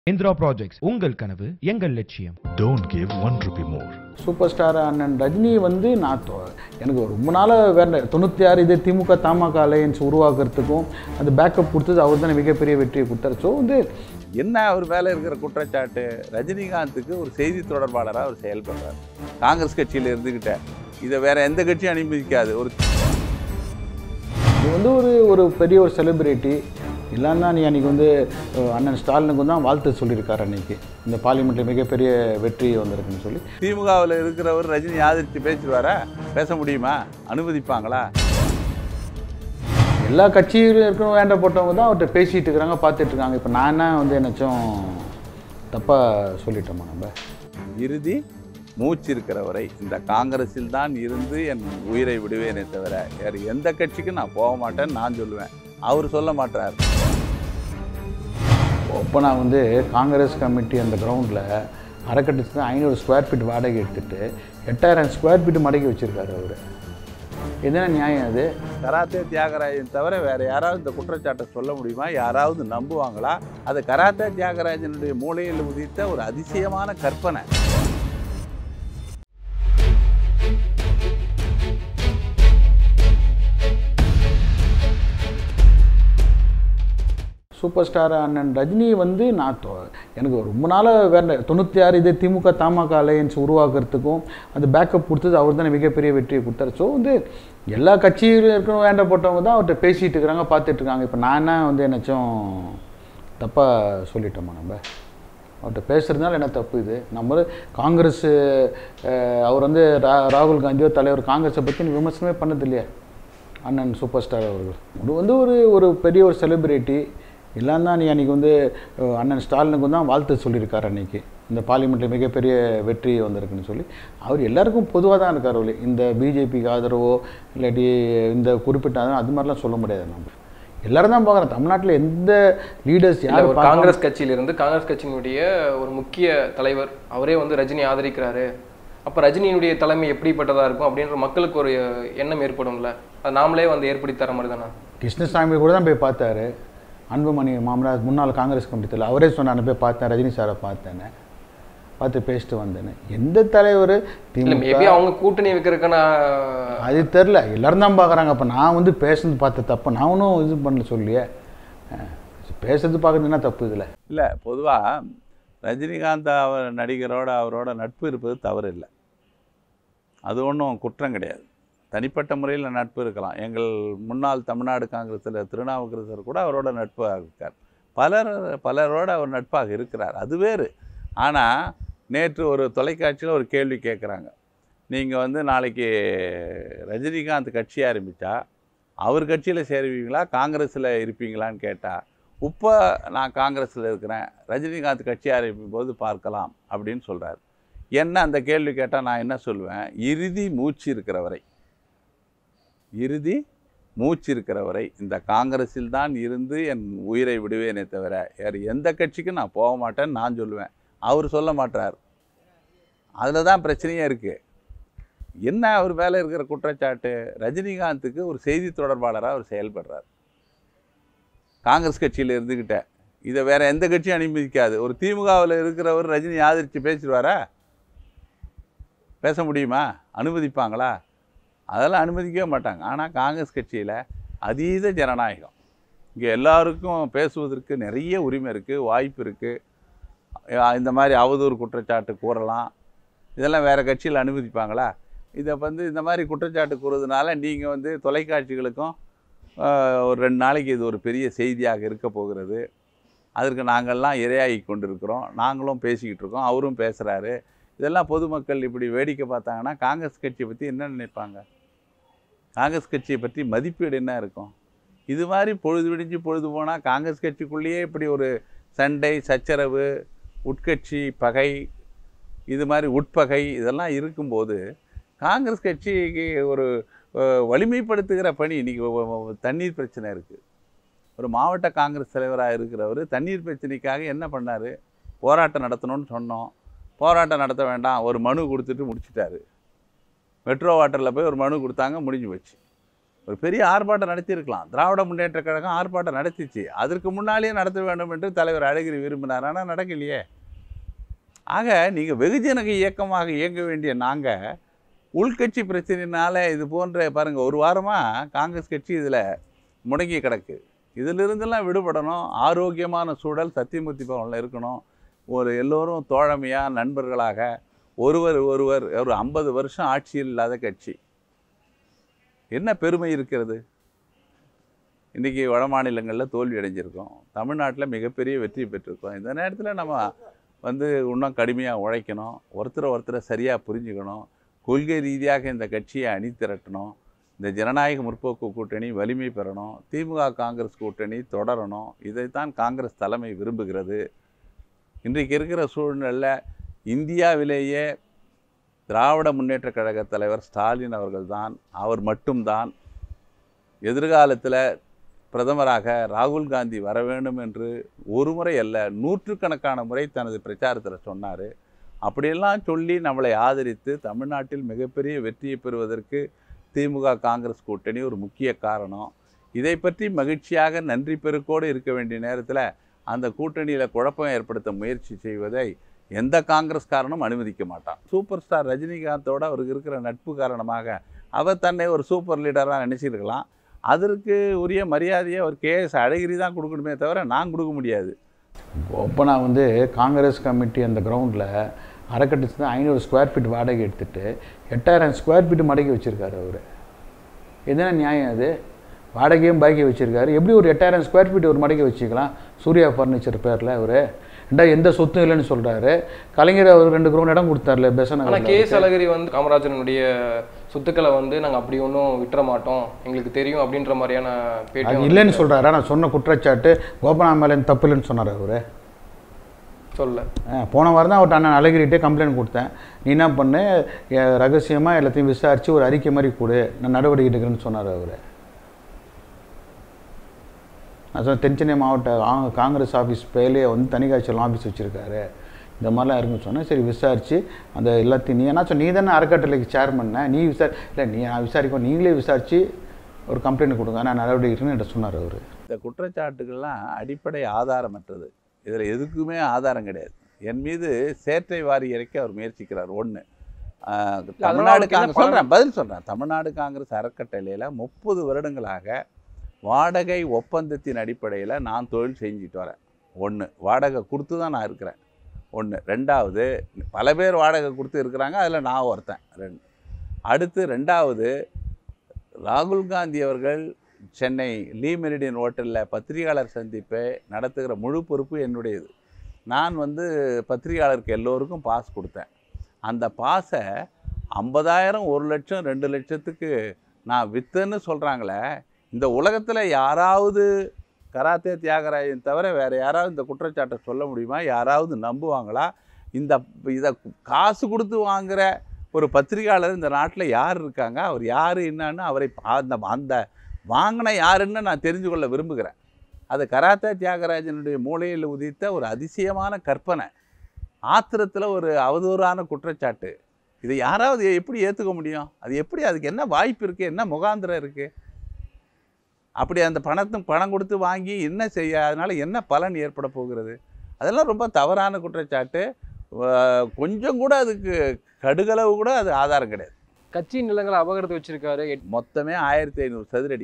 Indira projects உங்கள் கனவு எங்கள் லட்சியம் Don't give one rupee more. Super star அண்ணன் ரஜினி வந்து நான் தொ- எனக்கு ரொம்ப நாளாக வேற தொண்ணூற்றி ஆறு இது திமுக தமாக அலையன்ஸ் உருவாக்குறதுக்கும் அந்த பேக்கப் கொடுத்தது அவர் தானே மிகப்பெரிய வெற்றியை கொடுத்தாரு ஸோ வந்து என்ன அவர் மேலே இருக்கிற குற்றச்சாட்டு ரஜினிகாந்துக்கு ஒரு செய்தி தொடர்பாளராக அவர் செயல்படுறார் காங்கிரஸ் கட்சியில் இருந்துக்கிட்ட இதை வேற எந்த கட்சியும் அனுமதிக்காது ஒரு இது வந்து ஒரு ஒரு பெரிய ஒரு செலிபிரிட்டி இல்லைன்னா நீ அன்றைக்கி வந்து அஹ், அண்ணன் ஸ்டாலினுக்கு தான் வாழ்த்து சொல்லியிருக்காரு அன்னைக்கு இந்த பார்லிமெண்ட்டில் மிகப்பெரிய வெற்றி வந்திருக்குன்னு சொல்லி திமுகவில் இருக்கிறவர் ரஜினி ஆதரித்து பேசிடுவாரா பேச முடியுமா அனுமதிப்பாங்களா எல்லா கட்சியிலும் இருக்கணும் வேண்டப்பட்டவங்க தான் அவர்கிட்ட பேசிகிட்டு இருக்கிறாங்க பார்த்துட்டு இருக்காங்க இப்போ நான் என்ன வந்து என்னச்சும் தப்பாக சொல்லிட்டோமா நம்ம இறுதி மூச்சு இருக்கிறவரை இந்த காங்கிரஸில் தான் இருந்து என் உயிரை விடுவேனே தவிர வேறு எந்த கட்சிக்கும் நான் போக மாட்டேன்னு நான் சொல்லுவேன் அவர் சொல்ல மாட்டார் இப்போ நான் வந்து காங்கிரஸ் கமிட்டி அந்த கிரவுண்டில் அறக்கட்டத்துக்கு ஐநூறு ஸ்கொயர் ஃபீட் வாடகை எடுத்துட்டு எட்டாயிரம் ஸ்கொயர் ஃபீட் மடக்கி வச்சுருக்காரு அவர் என்ன நியாயம் அது கராத்தே தியாகராஜன் தவிர வேற யாராவது இந்த குற்றச்சாட்டை சொல்ல முடியுமா யாராவது நம்புவாங்களா அது கராத்தே தியாகராஜனுடைய மூளையில் உதித்த ஒரு அதிசயமான கற்பனை சூப்பர் ஸ்டார் அண்ணன் ரஜினி வந்து நான் தொ- எனக்கு ரொம்ப நாளாக வேற தொண்ணூற்றி ஆறு இது திமுக தமாக அலையன்ஸ் உருவாக்குறதுக்கும் அந்த பேக்கப் கொடுத்தது அவர் தானே மிகப்பெரிய வெற்றியை கொடுத்தாரு ஸோ வந்து எல்லா கட்சியிலும் இருக்கணும் வேண்டப்பட்டவங்க தான் அவர்கிட்ட பேசிகிட்டு இருக்கிறாங்க பார்த்துட்டு இருக்காங்க இப்போ நான் என்ன வந்து என்னச்சும் தப்பாக சொல்லிட்டோமா நம்ம அவர்கிட்ட பேசுகிறதுனால என்ன தப்பு இது நம்ம காங்கிரஸ் அஹ், அவர் வந்து ரா ராகுல் காந்தியோ தலைவர் காங்கிரஸை பற்றி விமர்சனமே பண்ணது இல்லையா அண்ணன் சூப்பர் ஸ்டார் அவர்கள் இது வந்து ஒரு ஒரு பெரிய ஒரு செலிபிரிட்டி இல்லைன்னா நீ அன்றைக்கி வந்து அஹ், அண்ணன் ஸ்டாலினுக்கு தான் வாழ்த்து சொல்லியிருக்காரு அன்றைக்கி இந்த பார்லிமெண்ட்டில் மிகப்பெரிய வெற்றி வந்திருக்குன்னு சொல்லி அவர் எல்லாருக்கும் பொதுவாக தான் இருக்கார் அவரு இந்த பிஜேபிக்கு ஆதரவோ இல்லாட்டி இந்த குறிப்பிட்ட ஆதரவோ அது மாதிரிலாம் சொல்ல முடியாது நம்ம எல்லாரும் தான் பார்க்குறோம் தமிழ்நாட்டில் எந்த லீடர்ஸ் இல்ல, யார் ஒரு காங்கிரஸ் கட்சியிலிருந்து காங்கிரஸ் கட்சியினுடைய ஒரு முக்கிய தலைவர் அவரே வந்து ரஜினி ஆதரிக்கிறாரு அப்ப ரஜினியினுடைய தலைமை எப்படிப்பட்டதா இருக்கும் அப்படின்ற மக்களுக்கு ஒரு எண்ணம் ஏற்படும்ல அது நாமளே வந்து ஏற்படுத்தி தர மாதிரி தானே கிருஷ்ணசாமி கூட தான் போய் பார்த்தாரு அன்புமணி மாமனார் முன்னாள் காங்கிரஸ் கமிட்டி தலைவர் அவரே சொன்னார் போய் பார்த்தேன் ரஜினி சாரை பார்த்தேன்னு பார்த்து பேசிட்டு வந்தேன்னு எந்த தலைவர் இல்ல மேபி திமுக அவங்க கூட்டணி வைக்கிறதுக்கான அது தெரில எல்லாரும் தான் பார்க்குறாங்க அப்போ நான் வந்து பேசுனது பார்த்த தப்பு நான் ஒன்றும் இது பண்ணல சொல்லியே அஹ், பேசுறது பார்க்குறது என்ன தப்பு இதில் இல்லை பொதுவாக ரஜினிகாந்த் அவர் நடிகரோட அவரோட நட்பு இருப்பது தவறு இல்லை அது ஒன்றும் குற்றம் கிடையாது தனிப்பட்ட முறையில் நட்பு இருக்கலாம் எங்கள் முன்னாள் தமிழ்நாடு காங்கிரஸில் திருநாவுக்கரசர் கூட அவரோட நட்பாக இருக்கார் பலர் பலரோட அவர் நட்பாக இருக்கிறார் அது வேறு ஆனால் நேற்று ஒரு தொலைக்காட்சியில் ஒரு கேள்வி கேட்குறாங்க நீங்கள் வந்து நாளைக்கு ரஜினிகாந்த் கட்சி ஆரம்பித்தா அவர் கட்சியில் சேருவீங்களா காங்கிரஸில் இருப்பீங்களான்னு கேட்டால் இப்போ நான் காங்கிரஸில் இருக்கிறேன் ரஜினிகாந்த் கட்சி ஆரம்பிக்கும் போது பார்க்கலாம் அப்படின்னு சொல்கிறார் என்ன அந்த கேள்வி கேட்டால் நான் என்ன சொல்லுவேன் இறுதி மூச்சு இருக்கிற வரை இறுதி மூச்சு இருக்கிற வரை இந்த காங்கிரஸில் தான் இருந்து என் உயிரை விடுவேனே தவிர வேறு எந்த கட்சிக்கும் நான் போக மாட்டேன்னு நான் சொல்லுவேன் அவர் சொல்ல மாட்டார் அதில் தான் பிரச்சனையே இருக்குது என்ன அவர் மேலே இருக்கிற குற்றச்சாட்டு ரஜினிகாந்துக்கு ஒரு செய்தி தொடர்பாளராக அவர் செயல்படுறார் காங்கிரஸ் கட்சியில் இருந்துக்கிட்ட இதை வேற எந்த கட்சியும் அனுமதிக்காது ஒரு திமுகவில் இருக்கிறவர் ரஜினி ஆதரித்து பேசிடுவாரா பேச முடியுமா அனுமதிப்பாங்களா அதெல்லாம் அனுமதிக்கவே மாட்டாங்க ஆனால் காங்கிரஸ் கட்சியில் அதீத ஜனநாயகம் இங்கே எல்லாருக்கும் பேசுவதற்கு நிறைய உரிமை இருக்குது வாய்ப்பு இருக்குது இந்த மாதிரி அவதூறு குற்றச்சாட்டு கூறலாம் இதெல்லாம் வேறு கட்சியில் அனுமதிப்பாங்களா இதை வந்து இந்த மாதிரி குற்றச்சாட்டு கூறுறதுனால நீங்கள் வந்து தொலைக்காட்சிகளுக்கும் ஆஹ், ஒரு ரெண்டு நாளைக்கு இது ஒரு பெரிய செய்தியாக இருக்க போகிறது அதற்கு நாங்கள்லாம் இரையாகி கொண்டிருக்கிறோம் நாங்களும் பேசிக்கிட்டு இருக்கோம் அவரும் பேசுகிறாரு இதெல்லாம் பொதுமக்கள் இப்படி வேடிக்கை பார்த்தாங்கன்னா காங்கிரஸ் கட்சியை பற்றி என்ன நினைப்பாங்க காங்கிரஸ் கட்சியை பற்றி மதிப்பீடு என்ன இருக்கும் இது மாதிரி பொழுது விடிஞ்சு பொழுது போனால் காங்கிரஸ் கட்சிக்குள்ளேயே இப்படி ஒரு சண்டை சச்சரவு உட்கட்சி பகை இது மாதிரி உட்பகை இதெல்லாம் இருக்கும்போது காங்கிரஸ் கட்சிக்கு ஒரு அஹ், வலிமைப்படுத்துகிற பணி இன்றைக்கி தண்ணீர் பிரச்சனை இருக்குது ஒரு மாவட்ட காங்கிரஸ் தலைவராக இருக்கிறவர் தண்ணீர் பிரச்சனைக்காக என்ன பண்ணார் போராட்டம் நடத்தணும்னு சொன்னோம் போராட்டம் நடத்த வேண்டாம் ஒரு மனு கொடுத்துட்டு முடிச்சிட்டாரு மெட்ரோ வாட்டரில் போய் ஒரு மனு கொடுத்தாங்க முடிஞ்சு போச்சு ஒரு பெரிய ஆர்ப்பாட்டம் நடத்தியிருக்கலாம் திராவிட முன்னேற்ற கழகம் ஆர்ப்பாட்டம் நடத்திச்சு அதற்கு முன்னாலேயே நடத்த வேண்டும் என்று தலைவர் அழகிரி விரும்பினார் ஆனால் நடக்கலையே ஆக நீங்கள் வெகுஜன இயக்கமாக இயங்க வேண்டிய நாங்கள் உள்கட்சி பிரச்சனையினால இது போன்ற பாருங்கள் ஒரு வாரமாக காங்கிரஸ் கட்சி இதில் முடங்கி கிடக்கு இதிலிருந்தெல்லாம் விடுபடணும் ஆரோக்கியமான சூழல் சத்தியமூர்த்தி பவனில் இருக்கணும் ஒரு எல்லோரும் தோழமையாக நண்பர்களாக ஒருவர் ஒருவர் ஒரு ஐம்பது வருஷம் ஆட்சியில் இல்லாத கட்சி என்ன பெருமை இருக்கிறது இன்றைக்கி வட மாநிலங்களில் தோல்வி அடைஞ்சிருக்கோம் தமிழ்நாட்டில் மிகப்பெரிய வெற்றி பெற்றிருக்கோம் இந்த நேரத்தில் நம்ம வந்து இன்னும் கடுமையாக உழைக்கணும் ஒருத்தரை ஒருத்தரை சரியாக புரிஞ்சுக்கணும் கொள்கை ரீதியாக இந்த கட்சியை அணி திரட்டணும் இந்த ஜனநாயக முற்போக்கு கூட்டணி வலிமை பெறணும் திமுக காங்கிரஸ் கூட்டணி தொடரணும் இதைத்தான் காங்கிரஸ் தலைமை விரும்புகிறது இன்றைக்கு இருக்கிற சூழ்நிலையில் இந்தியாவிலேயே திராவிட முன்னேற்ற கழக தலைவர் ஸ்டாலின் அவர்கள்தான் அவர் மட்டும்தான் எதிர்காலத்தில் பிரதமராக ராகுல் காந்தி வர வேண்டும் என்று ஒரு முறை அல்ல நூற்றுக்கணக்கான முறை தனது பிரச்சாரத்தில் சொன்னார் அப்படியெல்லாம் சொல்லி நம்மளை ஆதரித்து தமிழ்நாட்டில் மிகப்பெரிய வெற்றியை பெறுவதற்கு திமுக காங்கிரஸ் கூட்டணி ஒரு முக்கிய காரணம் இதை பற்றி மகிழ்ச்சியாக நன்றி பெருக்கோடு இருக்க வேண்டிய நேரத்தில் அந்த கூட்டணியில் குழப்பம் ஏற்படுத்த முயற்சி செய்வதை எந்த காங்கிரஸ்காரனும் அனுமதிக்க மாட்டான் சூப்பர் ஸ்டார் ரஜினிகாந்தோட அவருக்கு இருக்கிற நட்பு காரணமாக அவர் தன்னை ஒரு சூப்பர் லீடராக நினச்சிருக்கலாம் அதற்கு உரிய மரியாதையை அவர் கேஎஸ் அழகிரி தான் கொடுக்கணுமே தவிர நான் கொடுக்க முடியாது ஓப்பனாக வந்து காங்கிரஸ் கமிட்டி அந்த கிரவுண்டில் அறக்கட்டச்சு தான் ஐநூறு ஸ்கொயர் ஃபீட் வாடகை எடுத்துட்டு எட்டாயிரம் ஸ்கொயர் ஃபீட் மடக்கி வச்சுருக்காரு அவர் என்ன நியாயம் அது வாடகையும் பாக்கி வச்சுருக்காரு எப்படி ஒரு எட்டாயிரம் ஸ்கொயர் ஃபீட் ஒரு மடக்கி வச்சுக்கலாம் சூர்யா ஃபர்னிச்சர் பேரில் அவர் ரெண்டா எந்த சொத்தும் இல்லைன்னு சொல்கிறாரு கலைஞர் அவர் ரெண்டு கிரவுண்ட் இடம் கொடுத்தாருல பெசன் ஆனா கே எஸ் அழகிரி வந்து காமராஜனுடைய சொத்துக்களை வந்து நாங்க அப்படி ஒன்றும் விட்டுற மாட்டோம் எங்களுக்கு தெரியும் அப்படின்ற மாதிரியான பேட்டி அது இல்லைன்னு சொல்கிறாரா நான் சொன்ன குற்றச்சாட்டு கோபனா மேலே தப்பு இல்லைன்னு சொன்னார் அவர் சொல்ல போன வாரம் தான் அவர்கிட்ட அண்ணன் அழகிரிட்டே கம்ப்ளைண்ட் கொடுத்தேன் நீ என்ன பண்ணு ரகசியமாக எல்லாத்தையும் விசாரித்து ஒரு அறிக்கை மாதிரி கொடு நான் நடவடிக்கை எடுக்கிறேன்னு சொன்னார் அவர் நான் சொன்ன தென்சென்னை மாவட்ட ஆ- காங்கிரஸ் ஆஃபீஸ் பேர்லேயே வந்து தனிக்காய்ச்சல் ஆஃபீஸ் வச்சுருக்காரு இந்த மாதிரிலாம் இருக்குன்னு சொன்னேன் சரி விசாரித்து அந்த எல்லாத்தையும் நீ என்ன சொன்ன நீ தானே அறக்கட்டளைக்கு சேர்மன்ன நீ விசாரி இல்லை நீ நான் விசாரிக்கும் நீங்களே விசாரித்து ஒரு கம்ப்ளைண்ட் கொடுங்க நான் நடவடிக்கை எடுக்கிறேன்னு என்கிட்ட சொன்னார் அவர் இந்த குற்றச்சாட்டுகள்லாம் அடிப்படை ஆதாரமற்றது இதில் எதுக்குமே ஆதாரம் கிடையாது என் மீது சேற்றை வாரி இறைக்க அவர் முயற்சிக்கிறார் ஒன்று தமிழ்நாடு அவருக்கு என்ன காங்கிரஸ் சொல்கிறேன் பதில் சொல்கிறேன் தமிழ்நாடு காங்கிரஸ் அறக்கட்டளையில் முப்பது வருடங்களாக வாடகை ஒப்பந்தத்தின் அடிப்படையில் நான் தொழில் செஞ்சுட்டு வரேன் ஒன்று வாடகை கொடுத்து தான் நான் இருக்கிறேன் ஒன்று ரெண்டாவது பல பேர் வாடகை கொடுத்து இருக்கிறாங்க அதில் நான் ஒருத்தன் ரெண்டு அடுத்து ரெண்டாவது ராகுல் காந்தி அவர்கள் சென்னை லீ மெரிடியன் ஹோட்டலில் பத்திரிகையாளர் சந்திப்பை நடத்துகிற முழு பொறுப்பு என்னுடையது நான் வந்து பத்திரிகையாளருக்கு எல்லோருக்கும் பாஸ் கொடுத்தேன் அந்த பாஸை ஐம்பதாயிரம் ஒரு லட்சம் ரெண்டு லட்சத்துக்கு நான் விற்றுன்னு சொல்கிறாங்களே இந்த உலகத்தில் யாராவது கராத்தே தியாகராஜன் தவிர வேறு யாராவது இந்த குற்றச்சாட்டை சொல்ல முடியுமா யாராவது நம்புவாங்களா இந்த இதை காசு கொடுத்து வாங்குகிற ஒரு பத்திரிகையாளர் இந்த நாட்டில் யார் இருக்காங்க அவர் யார் என்னன்னு அவரை பா- அந்த அந்த வாங்கின யாருன்னு நான் தெரிஞ்சு கொள்ள விரும்புகிறேன் அது கராத்தே தியாகராஜனுடைய மூளையில் உதித்த ஒரு அதிசயமான கற்பனை ஆத்திரத்தில் ஒரு அவதூறான குற்றச்சாட்டு இதை யாராவது எப்படி ஏற்றுக்க முடியும் அது எப்படி அதுக்கு என்ன வாய்ப்பு இருக்குது என்ன முகாந்திரம் இருக்குது அப்படி அந்த பணத்தை பணம் கொடுத்து வாங்கி என்ன செய்ய அதனால் என்ன பலன் ஏற்பட போகிறது அதெல்லாம் ரொம்ப தவறான குற்றச்சாட்டு அஹ் கொஞ்சம் கூட அதுக்கு கடுகளவு கூட அது ஆதாரம் கிடையாது கட்சி நிலங்களை அபகரித்து வச்சிருக்காரு எட்- மொத்தமே ஆயிரத்தி ஐநூறு சதுரடி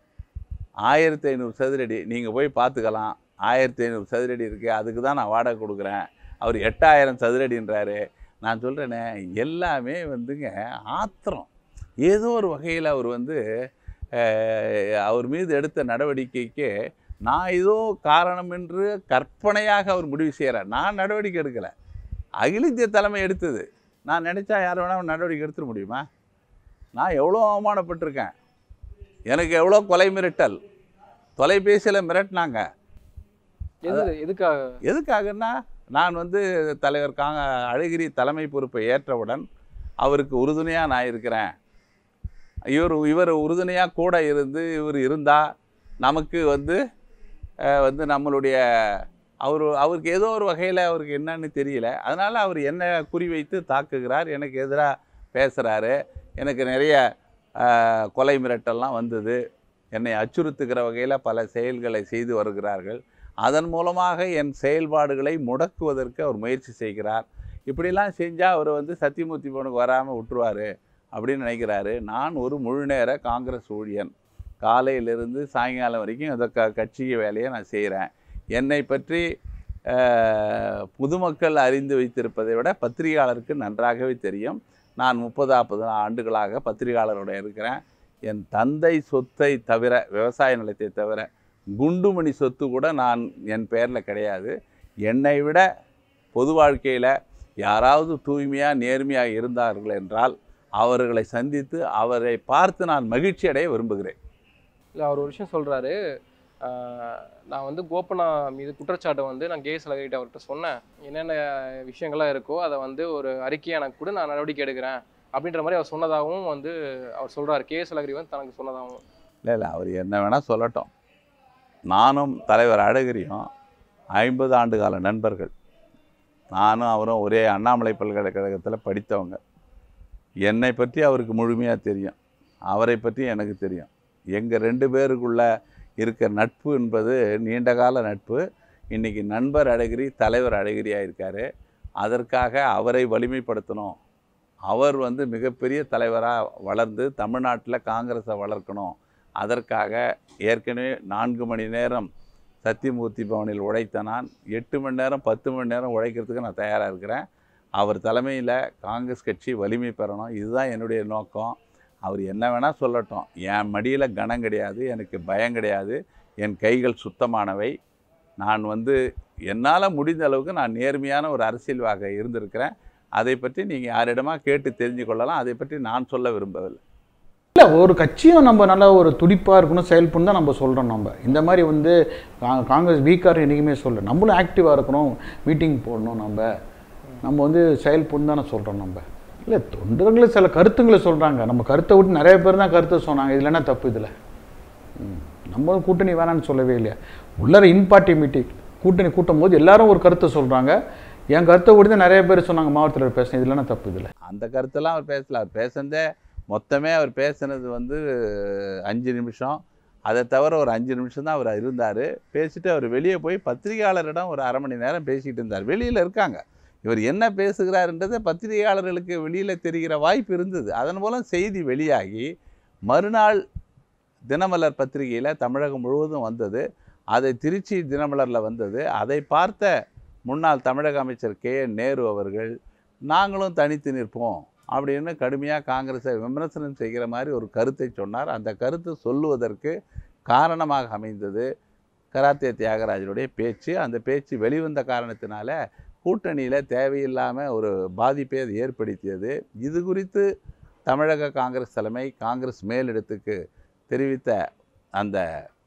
ஆயிரத்தி ஐநூறு சதுரடி நீங்கள் போய் பார்த்துக்கலாம் ஆயிரத்தி ஐநூறு சதுரடி இருக்குது அதுக்கு தான் நான் வாடகை கொடுக்குறேன் அவர் எட்டாயிரம் சதுரடின்றாரு நான் சொல்கிறேனே எல்லாமே வந்துங்க ஆத்திரம் ஏதோ ஒரு வகையில் அவர் வந்து அஹ், அவர் மீது எடுத்த நடவடிக்கைக்கு நான் ஏதோ காரணம் என்று கற்பனையாக அவர் முடிவு செய்கிறார் நான் நடவடிக்கை எடுக்கலை அகில இந்திய தலைமை எடுத்தது நான் நினச்சா யார் வேணாலும் நடவடிக்கை எடுத்துட முடியுமா நான் எவ்வளோ அவமானப்பட்டிருக்கேன் எனக்கு எவ்வளோ கொலை மிரட்டல் தொலைபேசியில் மிரட்டினாங்க எது எதுக்காக எதுக்காகன்னா நான் வந்து தலைவர் காங்க அழகிரி தலைமை பொறுப்பை ஏற்றவுடன் அவருக்கு உறுதுணையாக நான் இருக்கிறேன் இவர் இவர் உறுதுணையாக கூட இருந்து இவர் இருந்தால் நமக்கு வந்து அஹ், வந்து நம்மளுடைய அவர் அவருக்கு ஏதோ ஒரு வகையில் அவருக்கு என்னன்னு தெரியல அதனால் அவர் என்ன குறிவைத்து தாக்குகிறார் எனக்கு எதிராக பேசுகிறாரு எனக்கு நிறைய ஆஹ், கொலை மிரட்டல்லாம் வந்தது என்னை அச்சுறுத்துகிற வகையில் பல செயல்களை செய்து வருகிறார்கள் அதன் மூலமாக என் செயல்பாடுகளை முடக்குவதற்கு அவர் முயற்சி செய்கிறார் இப்படிலாம் செஞ்சால் அவர் வந்து சத்தியமூர்த்தி பவனுக்கு வராமல் விட்டுருவார் அப்படின்னு நினைக்கிறாரு நான் ஒரு முழு நேர காங்கிரஸ் ஊழியன் காலையிலிருந்து சாயங்காலம் வரைக்கும் அந்த க கட்சி வேலையை நான் செய்கிறேன் என்னை பற்றி ஆஹ், பொதுமக்கள் அறிந்து வைத்திருப்பதை விட பத்திரிகையாளருக்கு நன்றாகவே தெரியும் நான் முப்பது நாற்பது ஆண்டுகளாக பத்திரிகையாளரோட இருக்கிறேன் என் தந்தை சொத்தை தவிர விவசாய நிலத்தை தவிர குண்டுமணி சொத்து கூட நான் என் பெயரில் கிடையாது என்னை விட பொது வாழ்க்கையில் யாராவது தூய்மையாக நேர்மையாக இருந்தார்கள் என்றால் அவர்களை சந்தித்து அவரை பார்த்து நான் மகிழ்ச்சி அடைய விரும்புகிறேன் இல்லை அவர் ஒரு விஷயம் சொல்கிறாரு நான் வந்து கோபனா மீது குற்றச்சாட்டை வந்து நான் கேஸ் அழகிட்ட அவர்கிட்ட சொன்னேன் என்னென்ன விஷயங்கள்லாம் இருக்கோ அதை வந்து ஒரு அறிக்கையை எனக்கு கூட நான் நடவடிக்கை எடுக்கிறேன் அப்படின்ற மாதிரி அவர் சொன்னதாகவும் வந்து அவர் சொல்கிறார் கேஎஸ் அழகிரி வந்து தனக்கு சொன்னதாகவும் இல்லை இல்லை அவர் என்ன வேணால் சொல்லட்டும் நானும் தலைவர் அழகிரியும் ஐம்பது ஆண்டு கால நண்பர்கள் நானும் அவரும் ஒரே அண்ணாமலை பல்கலைக்கழகத்தில் படித்தவங்க என்னை பற்றி அவருக்கு முழுமையாக தெரியும் அவரை பற்றி எனக்கு தெரியும் எங்கள் ரெண்டு பேருக்குள்ள இருக்க நட்பு என்பது நீண்டகால நட்பு இன்றைக்கி நண்பர் அழகிரி தலைவர் அழகிரியாக இருக்கார் அதற்காக அவரை வலிமைப்படுத்தணும் அவர் வந்து மிகப்பெரிய தலைவராக வளர்ந்து தமிழ்நாட்டில் காங்கிரஸை வளர்க்கணும் அதற்காக ஏற்கனவே நான்கு மணி நேரம் சத்தியமூர்த்தி பவனில் உழைத்த நான் எட்டு மணி நேரம் பத்து மணி நேரம் உழைக்கிறதுக்கு நான் தயாராக இருக்கிறேன் அவர் தலைமையில் காங்கிரஸ் கட்சி வலிமை பெறணும் இதுதான் என்னுடைய நோக்கம் அவர் என்ன வேணால் சொல்லட்டும் என் மடியில் கனம் கிடையாது எனக்கு பயம் கிடையாது என் கைகள் சுத்தமானவை நான் வந்து என்னால் முடிந்த அளவுக்கு நான் நேர்மையான ஒரு அரசியல்வாக இருந்திருக்கிறேன் அதை பற்றி நீங்கள் யாரிடமா கேட்டு தெரிஞ்சு கொள்ளலாம் அதை பற்றி நான் சொல்ல விரும்பவில்லை இல்லை ஒரு கட்சியும் நம்ம நல்லா ஒரு துடிப்பாக இருக்கணும் செயல்படணும் தான் நம்ம சொல்கிறோம் நம்ம இந்த மாதிரி வந்து கா- காங்கிரஸ் வீக்கார் என்றைக்குமே சொல்ல நம்மளும் ஆக்டிவாக இருக்கணும் மீட்டிங் போடணும் நம்ம நம்ம வந்து செயல்படணும் தானே சொல்கிறோம் நம்ம இல்லை தொண்டர்களே சில கருத்துங்களை சொல்கிறாங்க நம்ம கருத்தை விட்டு நிறைய பேர் தான் கருத்தை சொன்னாங்க இதில் என்ன தப்பு இதில் நம்மளும் கூட்டணி வேணாம்னு சொல்லவே இல்லையா உள்ளர இன் பார்ட்டி மீட்டிங் கூட்டணி கூட்டும் போது எல்லாரும் ஒரு கருத்தை சொல்கிறாங்க என் கருத்தை விட்டு தான் நிறைய பேர் சொன்னாங்க மாவட்டத்தில் பேசுனேன் இதில் என்ன தப்பு இதில் அந்த கருத்தெல்லாம் அவர் பேசல அவர் பேசுனதே மொத்தமே அவர் பேசுனது வந்து அஞ்சு நிமிஷம் அதை தவிர ஒரு அஞ்சு நிமிஷம் தான் அவர் இருந்தார் பேசிட்டு அவர் வெளியே போய் பத்திரிகையாளரிடம் ஒரு அரை மணி நேரம் பேசிக்கிட்டு இருந்தார் வெளியில் இருக்காங்க இவர் என்ன பேசுகிறாருன்றதை பத்திரிகையாளர்களுக்கு வெளியில் தெரிகிற வாய்ப்பு இருந்தது அதன் மூலம் செய்தி வெளியாகி மறுநாள் தினமலர் பத்திரிகையில் தமிழகம் முழுவதும் வந்தது அதை திருச்சி தினமலரில் வந்தது அதை பார்த்த முன்னாள் தமிழக அமைச்சர் கே என் நேரு அவர்கள் நாங்களும் தனித்து நிற்போம் அப்படின்னு கடுமையாக காங்கிரஸை விமர்சனம் செய்கிற மாதிரி ஒரு கருத்தை சொன்னார் அந்த கருத்து சொல்லுவதற்கு காரணமாக அமைந்தது கராத்தே தியாகராஜனுடைய பேச்சு அந்த பேச்சு வெளிவந்த காரணத்தினால கூட்டணியில் தேவையில்லாமல் ஒரு பாதிப்பை அது ஏற்படுத்தியது இது குறித்து தமிழக காங்கிரஸ் தலைமை காங்கிரஸ் மேலிடத்துக்கு தெரிவித்த அந்த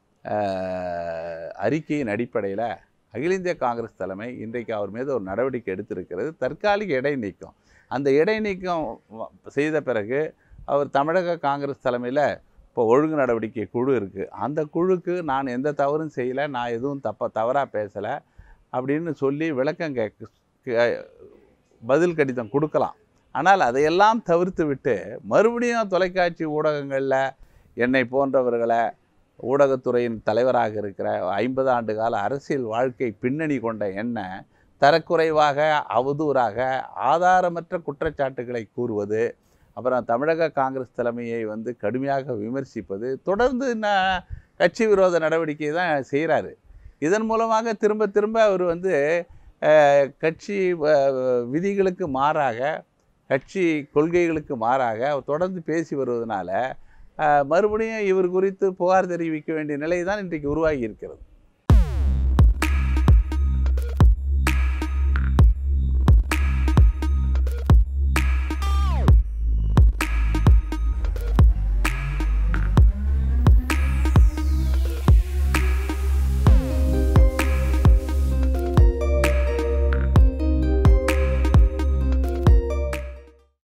அஹ், அறிக்கையின் அடிப்படையில் அகில இந்திய காங்கிரஸ் தலைமை இன்றைக்கு அவர் மீது ஒரு நடவடிக்கை எடுத்திருக்கிறது தற்காலிக இடைநீக்கம் அந்த இடைநீக்கம் வ- செய்த பிறகு அவர் தமிழக காங்கிரஸ் தலைமையில் இப்போ ஒழுங்கு நடவடிக்கை குழு இருக்குது அந்த குழுக்கு நான் எந்த தவறும் செய்யலை நான் எதுவும் தப்ப தவறாக பேசலை அப்படின்னு சொல்லி விளக்கம் கேட்க கே- பதில் கடிதம் கொடுக்கலாம் ஆனால் அதையெல்லாம் தவிர்த்து விட்டு மறுபடியும் தொலைக்காட்சி ஊடகங்களில் என்னை போன்றவர்களை ஊடகத்துறையின் தலைவராக இருக்கிற ஐம்பது ஆண்டு கால அரசியல் வாழ்க்கை பின்னணி கொண்ட என்ன தரக்குறைவாக அவதூறாக ஆதாரமற்ற குற்றச்சாட்டுகளை கூறுவது அப்புறம் தமிழக காங்கிரஸ் தலைமையை வந்து கடுமையாக விமர்சிப்பது தொடர்ந்து ந- கட்சி விரோத நடவடிக்கை தான் செய்கிறாரு இதன் மூலமாக திரும்ப திரும்ப அவர் வந்து அஹ், கட்சி அஹ், விதிகளுக்கு மாறாக கட்சி கொள்கைகளுக்கு மாறாக அவர் தொடர்ந்து பேசி வருவதனால அஹ், மறுபடியும் இவர் குறித்து புகார் தெரிவிக்க வேண்டிய நிலை தான் இன்றைக்கு உருவாகி இருக்கிறது